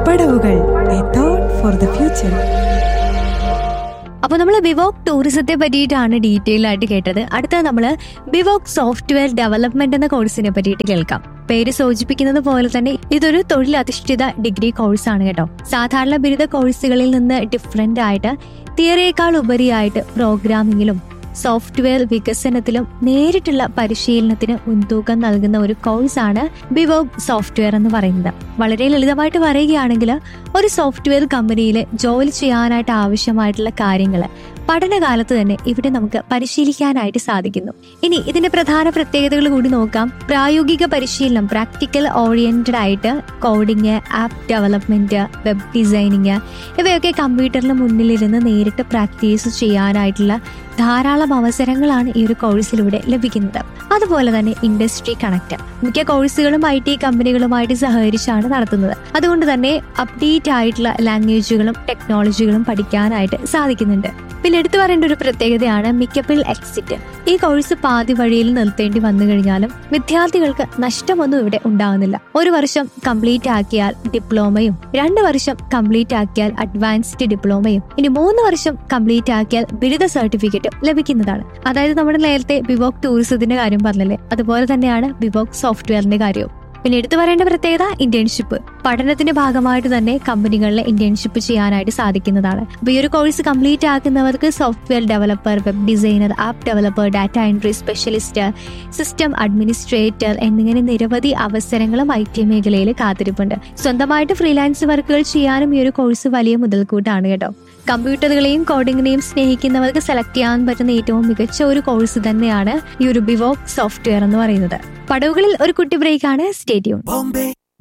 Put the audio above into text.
പടവുകൾ a thought for the future അപ്പൊ നമ്മൾ ബിവോക് ടൂറിസത്തെ പറ്റിയിട്ടാണ് ഡീറ്റെയിൽ ആയിട്ട് കേട്ടത് അടുത്ത നമ്മൾ ബിവോക് സോഫ്റ്റ്വെയർ ഡെവലപ്മെന്റ് എന്ന കോഴ്സിനെ പറ്റിയിട്ട് കേൾക്കാം പേര് സൂചിപ്പിക്കുന്നത് പോലെ തന്നെ ഇതൊരു തൊഴിലധിഷ്ഠിത ഡിഗ്രി കോഴ്സാണ് കേട്ടോ സാധാരണ ബിരുദ കോഴ്സുകളിൽ നിന്ന് ഡിഫറെന്റ് ആയിട്ട് തിയറിയേക്കാൾ ഉപരിയായിട്ട് പ്രോഗ്രാമിങ്ങിലും സോഫ്റ്റ്വെയർ വികസനത്തിലും നേരിട്ടുള്ള പരിശീലനത്തിന് മുൻതൂക്കം നൽകുന്ന ഒരു കോഴ്സാണ് ബിവോക് സോഫ്റ്റ്വെയർ എന്ന് പറയുന്നത് വളരെ ലളിതമായിട്ട് പറയുകയാണെങ്കിൽ ഒരു സോഫ്റ്റ്വെയർ കമ്പനിയിൽ ജോലി ചെയ്യാനായിട്ട് ആവശ്യമായിട്ടുള്ള കാര്യങ്ങൾ പഠനകാലത്ത് തന്നെ ഇവിടെ നമുക്ക് പരിശീലിക്കാനായിട്ട് സാധിക്കുന്നു ഇനി ഇതിന്റെ പ്രധാന പ്രത്യേകതകൾ കൂടി നോക്കാം പ്രായോഗിക പരിശീലനം പ്രാക്ടിക്കൽ ഓറിയന്റഡ് ആയിട്ട് coding app development web designing ഇവയൊക്കെ കമ്പ്യൂട്ടറിന് മുന്നിലിരുന്ന് നേരിട്ട് പ്രാക്ടീസ് ചെയ്യാനായിട്ടുള്ള ധാരാളം അവസരങ്ങളാണ് ഈ ഒരു കോഴ്സിലൂടെ ലഭിക്കുന്നത് അതുപോലെ തന്നെ ഇൻഡസ്ട്രി കണക്ട് മിക്ക കോഴ്സുകളും ഐ ടി കമ്പനികളുമായിട്ട് സഹകരിച്ചാണ് നടത്തുന്നത് അതുകൊണ്ട് തന്നെ അപ്ഡേറ്റ് ആയിട്ടുള്ള ലാംഗ്വേജുകളും ടെക്നോളജികളും പഠിക്കാനായിട്ട് സാധിക്കുന്നുണ്ട് പിന്നെ എടുത്തു പറയേണ്ട ഒരു പ്രത്യേകതയാണ് മിക്കപ്പിൾ എക്സിറ്റ് ഈ കോഴ്സ് പാതി വഴിയിൽ നിർത്തേണ്ടി വന്നു കഴിഞ്ഞാലും വിദ്യാർത്ഥികൾക്ക് നഷ്ടമൊന്നും ഇവിടെ ഉണ്ടാകുന്നില്ല ഒരു വർഷം കംപ്ലീറ്റ് ആക്കിയാൽ ഡിപ്ലോമയും രണ്ട് വർഷം കംപ്ലീറ്റ് ആക്കിയാൽ അഡ്വാൻസ്ഡ് ഡിപ്ലോമയും ഇനി മൂന്ന് വർഷം കംപ്ലീറ്റ് ആക്കിയാൽ ബിരുദ സർട്ടിഫിക്കറ്റും ലഭിക്കുന്നതാണ് അതായത് നമ്മുടെ നേരത്തെ ബിവോക് ടൂറിസത്തിന്റെ കാര്യം പറഞ്ഞില്ലേ അതുപോലെ തന്നെയാണ് ബിവോക് സോഫ്റ്റ്വെയറിന്റെ കാര്യവും പിന്നെ എടുത്തു പറയേണ്ട പ്രത്യേകത ഇന്റേൺഷിപ്പ് പഠനത്തിന്റെ ഭാഗമായിട്ട് തന്നെ കമ്പനികളിൽ ഇന്റേൺഷിപ്പ് ചെയ്യാനായിട്ട് സാധിക്കുന്നതാണ് അപ്പൊ ഈ ഒരു കോഴ്സ് കംപ്ലീറ്റ് ആക്കുന്നവർക്ക് software developer web designer app developer data entry specialist system administrator എന്നിങ്ങനെ നിരവധി അവസരങ്ങളും ഐ ടി മേഖലയിൽ കാത്തിരിപ്പുണ്ട് സ്വന്തമായിട്ട് ഫ്രീലാൻസ് വർക്കുകൾ ചെയ്യാനും ഈ ഒരു കോഴ്സ് വലിയ മുതൽക്കൂട്ടാണ് കേട്ടോ കമ്പ്യൂട്ടറുകളെയും കോഡിങ്ങിനെയും സ്നേഹിക്കുന്നവർക്ക് സെലക്ട് ചെയ്യാൻ പറ്റുന്ന ഏറ്റവും മികച്ച ഒരു കോഴ്സ് തന്നെയാണ് ഈ ഒരു ബിവോക് സോഫ്റ്റ്വെയർ എന്ന് പറയുന്നത് പടവുകളിൽ ഒരു കുട്ടി ബ്രേക്കാണ് സ്റ്റേഡിയം Bombay